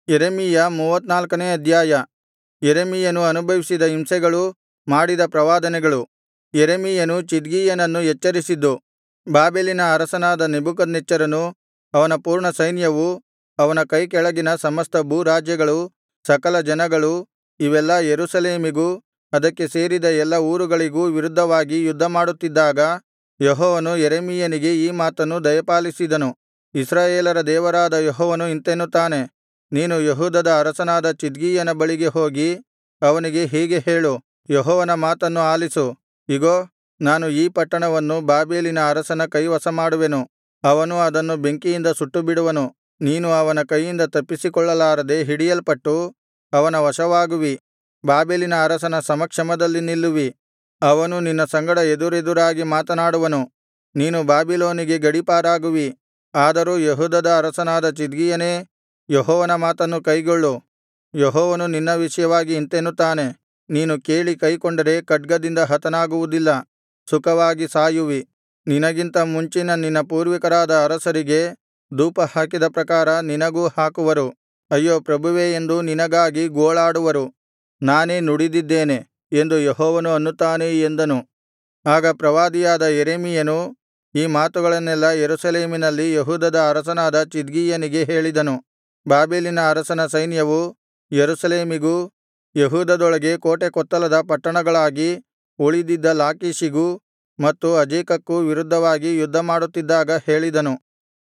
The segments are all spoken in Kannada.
ಯೆರೆಮೀಯ ಮೂವತ್ತನಾಲ್ಕನೇ ಅಧ್ಯಾಯ ಯೆರೆಮೀಯನು ಅನುಭವಿಸಿದ ಹಿಂಸೆಗಳೂ ಮಾಡಿದ ಪ್ರವಾದನೆಗಳು ಯೆರೆಮೀಯನು ಚಿದ್ಕೀಯನನ್ನು ಎಚ್ಚರಿಸಿದ್ದು ಬಾಬೆಲಿನ ಅರಸನಾದ ನೆಬೂಕದ್ನೆಚ್ಚರನು ಅವನ ಪೂರ್ಣ ಸೈನ್ಯವೂ ಅವನ ಕೈಕೆಳಗಿನ ಸಮಸ್ತ ಭೂರಾಜ್ಯಗಳು ಸಕಲ ಜನಗಳು ಇವೆಲ್ಲಾ ಯೆರೂಸಲೇಮಿಗೂ ಅದಕ್ಕೆ ಸೇರಿದ ಎಲ್ಲಾ ಊರುಗಳಿಗೂ ವಿರುದ್ಧವಾಗಿ ಯುದ್ಧಮಾಡುತ್ತಿದ್ದಾಗ ಯೆಹೋವನು ಯೆರೆಮೀಯನಿಗೆ ಈ ಮಾತನ್ನು ದಯಪಾಲಿಸಿದನು ಇಸ್ರಾಯೇಲರ ದೇವರಾದ ಯೆಹೋವನು ಇಂತೆನ್ನುತ್ತಾನೆ ನೀನು ಯೆಹೂದದ ಅರಸನಾದ ಚಿದ್ಕೀಯನ ಬಳಿಗೆ ಹೋಗಿ ಅವನಿಗೆ ಹೀಗೆ ಹೇಳು ಯೆಹೋವನ ಮಾತನ್ನು ಆಲಿಸು ಇಗೋ ನಾನು ಈ ಪಟ್ಟಣವನ್ನು ಬಾಬೆಲಿನ ಅರಸನ ಕೈವಶಮಾಡುವೆನು ಅವನು ಅದನ್ನು ಬೆಂಕಿಯಿಂದ ಸುಟ್ಟುಬಿಡುವನು ನೀನು ಅವನ ಕೈಯಿಂದ ತಪ್ಪಿಸಿಕೊಳ್ಳಲಾರದೆ ಹಿಡಿಯಲ್ಪಟ್ಟು ಅವನ ವಶವಾಗುವಿ ಬಾಬೆಲಿನ ಅರಸನ ಸಮಕ್ಷಮದಲ್ಲಿ ನಿಲ್ಲುವಿ ಅವನು ನಿನ್ನ ಸಂಗಡ ಎದುರೆದುರಾಗಿ ಮಾತನಾಡುವನು ನೀನು ಬಾಬಿಲೋನಿಗೆ ಗಡೀಪಾರಾಗುವಿ ಆದರೂ ಯೆಹೂದದ ಅರಸನಾದ ಚಿದ್ಕೀಯನೇ ಯೆಹೋವನ ಮಾತನ್ನು ಕೈಗೊಳ್ಳು ಯೆಹೋವನು ನಿನ್ನ ವಿಷಯವಾಗಿ ಇಂತೆನ್ನುತ್ತಾನೆ ನೀನು ಕೇಳಿ ಕೈಕೊಂಡರೆ ಖಡ್ಗದಿಂದ ಹತನಾಗುವುದಿಲ್ಲ ಸುಖವಾಗಿ ಸಾಯುವಿ ನಿನಗಿಂತ ಮುಂಚಿನ ನಿನ್ನ ಪೂರ್ವಿಕರಾದ ಅರಸರಿಗೆ ಧೂಪಹಾಕಿದ ಪ್ರಕಾರ ನಿನಗೂ ಹಾಕುವರು ಅಯ್ಯೋ ಪ್ರಭುವೇ ಎಂದು ನಿನಗಾಗಿ ಗೋಳಾಡುವರು ನಾನೇ ನುಡಿದಿದ್ದೇನೆ ಎಂದು ಯೆಹೋವನು ಅನ್ನುತ್ತಾನೆ ಎಂದನು ಆಗ ಪ್ರವಾದಿಯಾದ ಯೆರೆಮೀಯನು ಈ ಮಾತುಗಳನ್ನೆಲ್ಲಾ ಯೆರೂಸಲೇಮಿನಲ್ಲಿ ಯೆಹೂದದ ಅರಸನಾದ ಚಿದ್ಕೀಯನಿಗೆ ಹೇಳಿದನು ಬಾಬೆಲಿನ ಅರಸನ ಸೈನ್ಯವು ಯೆರೂಸಲೇಮಿಗೂ ಯೆಹೂದದೊಳಗೆ ಕೋಟೆಕೊತ್ತಲದ ಪಟ್ಟಣಗಳಾಗಿ ಉಳಿದಿದ್ದ ಲಾಕೀಷಿಗೂ ಮತ್ತು ಅಜೇಕಕ್ಕೂ ವಿರುದ್ಧವಾಗಿ ಯುದ್ಧಮಾಡುತ್ತಿದ್ದಾಗ ಹೇಳಿದನು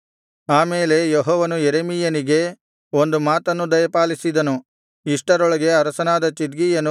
ಆಮೇಲೆ ಯೆಹೋವನು ಯೆರೆಮೀಯನಿಗೆ ಒಂದು ಮಾತನ್ನು ದಯಪಾಲಿಸಿದನು ಇಷ್ಟರೊಳಗೆ ಅರಸನಾದ ಚಿದ್ಕೀಯನು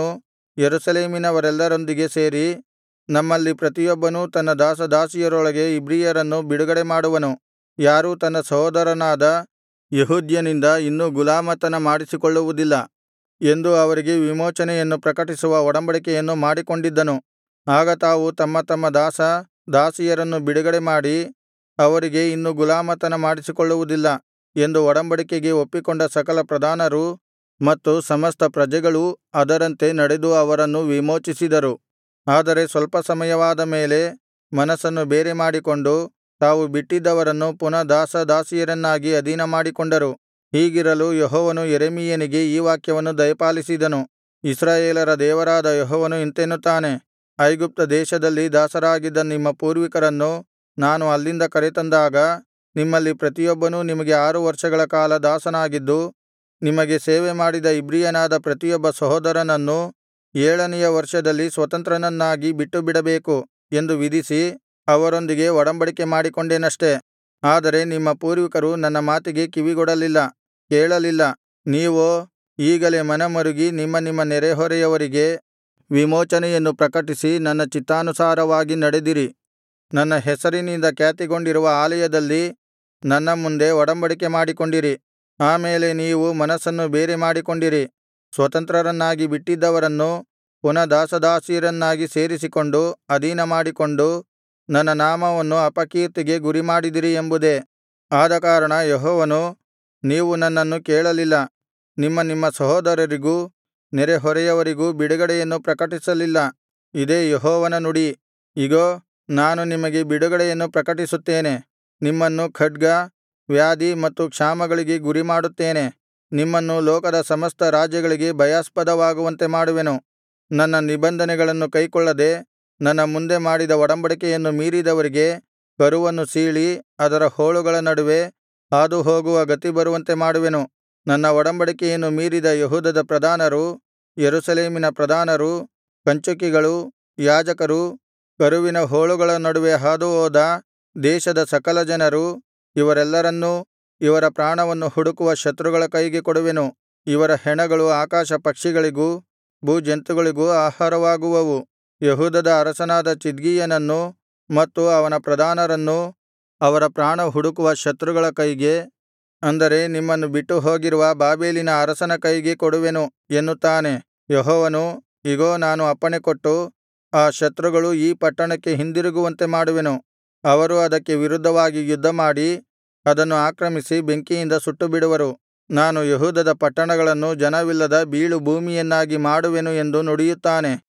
ಯೆರೂಸಲೇಮಿನವರೆಲ್ಲರೊಂದಿಗೆ ಸೇರಿ ನಮ್ಮಲ್ಲಿ ಪ್ರತಿಯೊಬ್ಬನೂ ತನ್ನ ದಾಸದಾಸಿಯರೊಳಗೆ ಇಬ್ರಿಯರನ್ನು ಬಿಡುಗಡೆ ಮಾಡುವನು ಯಾರೂ ತನ್ನ ಸಹೋದರನಾದ ಯೆಹೂದ್ಯನಿಂದ ಇನ್ನು ಗುಲಾಮತನ ಮಾಡಿಸಿಕೊಳ್ಳುವುದಿಲ್ಲ ಎಂದು ಅವರಿಗೆ ವಿಮೋಚನೆಯನ್ನು ಪ್ರಕಟಿಸುವ ಒಡಂಬಡಿಕೆಯನ್ನು ಮಾಡಿಕೊಂಡಿದ್ದನು ಆಗ ತಾವು ತಮ್ಮ ತಮ್ಮ ದಾಸ ದಾಸಿಯರನ್ನು ಬಿಡುಗಡೆಮಾಡಿ ಅವರಿಗೆ ಇನ್ನು ಗುಲಾಮತನ ಮಾಡಿಸಿಕೊಳ್ಳುವುದಿಲ್ಲ ಎಂದು ಒಡಂಬಡಿಕೆಗೆ ಒಪ್ಪಿಕೊಂಡ ಸಕಲ ಪ್ರಧಾನರೂ ಮತ್ತು ಸಮಸ್ತ ಪ್ರಜೆಗಳೂ ಅದರಂತೆ ನಡೆದು ಅವರನ್ನು ವಿಮೋಚಿಸಿದರು ಆದರೆ ಸ್ವಲ್ಪ ಸಮಯವಾದ ಮೇಲೆ ಮನಸ್ಸನ್ನು ಬೇರೆ ಮಾಡಿಕೊಂಡು ತಾವು ಬಿಟ್ಟಿದ್ದವರನ್ನು ಪುನಃ ದಾಸ ದಾಸಿಯರನ್ನಾಗಿ ಅಧೀನಮಾಡಿಕೊಂಡರು ಹೀಗಿರಲು ಯೆಹೋವನು ಯೆರೆಮೀಯನಿಗೆ ಈ ವಾಕ್ಯವನ್ನು ದಯಪಾಲಿಸಿದನು ಇಸ್ರಾಯೇಲರ ದೇವರಾದ ಯೆಹೋವನು ಇಂತೆನ್ನುತ್ತಾನೆ ಐಗುಪ್ತ ದೇಶದಲ್ಲಿ ದಾಸರಾಗಿದ್ದ ನಿಮ್ಮ ಪೂರ್ವಿಕರನ್ನು ನಾನು ಅಲ್ಲಿಂದ ಕರೆತಂದಾಗ ನಿಮ್ಮಲ್ಲಿ ಪ್ರತಿಯೊಬ್ಬನೂ ನಿಮಗೆ ಆರು ವರ್ಷಗಳ ಕಾಲ ದಾಸನಾಗಿದ್ದು ನಿಮಗೆ ಸೇವೆಮಾಡಿದ ಇಬ್ರಿಯನಾದ ಪ್ರತಿಯೊಬ್ಬ ಸಹೋದರನನ್ನು ಏಳನೆಯ ವರ್ಷದಲ್ಲಿ ಸ್ವತಂತ್ರನನ್ನಾಗಿ ಬಿಟ್ಟುಬಿಡಬೇಕು ಎಂದು ವಿಧಿಸಿ ಅವರೊಂದಿಗೆ ಒಡಂಬಡಿಕೆ ಮಾಡಿಕೊಂಡೆನಷ್ಟೆ ಆದರೆ ನಿಮ್ಮ ಪೂರ್ವಿಕರು ನನ್ನ ಮಾತಿಗೆ ಕಿವಿಗೊಡಲಿಲ್ಲ ಕೇಳಲಿಲ್ಲ ನೀವೋ ಈಗಲೇ ಮನಮರುಗಿ ನಿಮ್ಮ ನಿಮ್ಮ ನೆರೆಹೊರೆಯವರಿಗೆ ವಿಮೋಚನೆಯನ್ನು ಪ್ರಕಟಿಸಿ ನನ್ನ ಚಿತ್ತಾನುಸಾರವಾಗಿ ನಡೆದಿರಿ ನನ್ನ ಹೆಸರಿನಿಂದ ಖ್ಯಾತಿಗೊಂಡಿರುವ ಆಲಯದಲ್ಲಿ ನನ್ನ ಮುಂದೆ ಒಡಂಬಡಿಕೆ ಮಾಡಿಕೊಂಡಿರಿ ಆಮೇಲೆ ನೀವು ಮನಸ್ಸನ್ನು ಬೇರೆ ಮಾಡಿಕೊಂಡಿರಿ ಸ್ವತಂತ್ರರನ್ನಾಗಿ ಬಿಟ್ಟಿದ್ದವರನ್ನು ಪುನಃ ದಾಸದಾಸಿಯರನ್ನಾಗಿ ಸೇರಿಸಿಕೊಂಡು ಅಧೀನಮಾಡಿಕೊಂಡು ನನ್ನ ನಾಮವನ್ನು ಅಪಕೀರ್ತಿಗೆ ಗುರಿಮಾಡಿದಿರಿ ಎಂಬುದೇ ಆದಕಾರಣ ಯೆಹೋವನು ನೀವು ನನ್ನನ್ನು ಕೇಳಲಿಲ್ಲ ನಿಮ್ಮ ನಿಮ್ಮ ಸಹೋದರರಿಗೂ ನೆರೆಹೊರೆಯವರಿಗೂ ಬಿಡುಗಡೆಯನ್ನು ಪ್ರಕಟಿಸಲಿಲ್ಲ ಇದೇ ಯೆಹೋವನ ನುಡಿ ಇಗೋ ನಾನು ನಿಮಗೆ ಬಿಡುಗಡೆಯನ್ನು ಪ್ರಕಟಿಸುತ್ತೇನೆ ನಿಮ್ಮನ್ನು ಖಡ್ಗ ವ್ಯಾಧಿ ಮತ್ತು ಕ್ಷಾಮಗಳಿಗೆ ಗುರಿಮಾಡುತ್ತೇನೆ ನಿಮ್ಮನ್ನು ಲೋಕದ ಸಮಸ್ತ ರಾಜ್ಯಗಳಿಗೆ ಭಯಾಸ್ಪದವಾಗುವಂತೆ ಮಾಡುವೆನು ನನ್ನ ನಿಬಂಧನೆಗಳನ್ನು ಕೈಕೊಳ್ಳದೆ ನನ್ನ ಮುಂದೆ ಮಾಡಿದ ಒಡಂಬಡಿಕೆಯನ್ನು ಮೀರಿದವರಿಗೆ ಕರುವನ್ನು ಸೀಳಿ ಅದರ ಹೋಳುಗಳ ನಡುವೆ ಹಾದುಹೋಗುವ ಗತಿ ಬರುವಂತೆ ಮಾಡುವೆನು ನನ್ನ ಒಡಂಬಡಿಕೆಯನ್ನು ಮೀರಿದ ಯೆಹೂದದ ಪ್ರಧಾನರು ಯೆರೂಸಲೇಮಿನ ಪ್ರಧಾನರು ಕಂಚುಕಿಗಳು ಯಾಜಕರು ಕರುವಿನ ಹೋಳುಗಳ ನಡುವೆ ಹಾದುಹೋದ ದೇಶದ ಸಕಲ ಜನರು ಇವರೆಲ್ಲರನ್ನೂ ಇವರ ಪ್ರಾಣವನ್ನು ಹುಡುಕುವ ಶತ್ರುಗಳ ಕೈಗೆ ಕೊಡುವೆನು ಇವರ ಹೆಣಗಳು ಆಕಾಶ ಪಕ್ಷಿಗಳಿಗೂ ಭೂಜಂತುಗಳಿಗೂ ಆಹಾರವಾಗುವವು ಯೆಹೂದದ ಅರಸನಾದ ಚಿದ್ಕೀಯನನ್ನೂ ಮತ್ತು ಅವನ ಪ್ರಧಾನರನ್ನೂ ಅವರ ಪ್ರಾಣ ಹುಡುಕುವ ಶತ್ರುಗಳ ಕೈಗೆ ಅಂದರೆ ನಿಮ್ಮನ್ನು ಬಿಟ್ಟು ಹೋಗಿರುವ ಬಾಬೆಲಿನ ಅರಸನ ಕೈಗೆ ಕೊಡುವೆನು ಎನ್ನುತ್ತಾನೆ ಯೆಹೋವನು ಇಗೋ ನಾನು ಅಪ್ಪಣೆಕೊಟ್ಟು ಆ ಶತ್ರುಗಳು ಈ ಪಟ್ಟಣಕ್ಕೆ ಹಿಂದಿರುಗುವಂತೆ ಮಾಡುವೆನು ಅವರು ಅದಕ್ಕೆ ವಿರುದ್ಧವಾಗಿ ಯುದ್ಧಮಾಡಿ ಅದನ್ನು ಆಕ್ರಮಿಸಿ ಬೆಂಕಿಯಿಂದ ಸುಟ್ಟುಬಿಡುವರು ನಾನು ಯೆಹೂದದ ಪಟ್ಟಣಗಳನ್ನು ಜನವಿಲ್ಲದ ಬೀಳು ಭೂಮಿಯನ್ನಾಗಿ ಮಾಡುವೆನು ಎಂದು ನುಡಿಯುತ್ತಾನೆ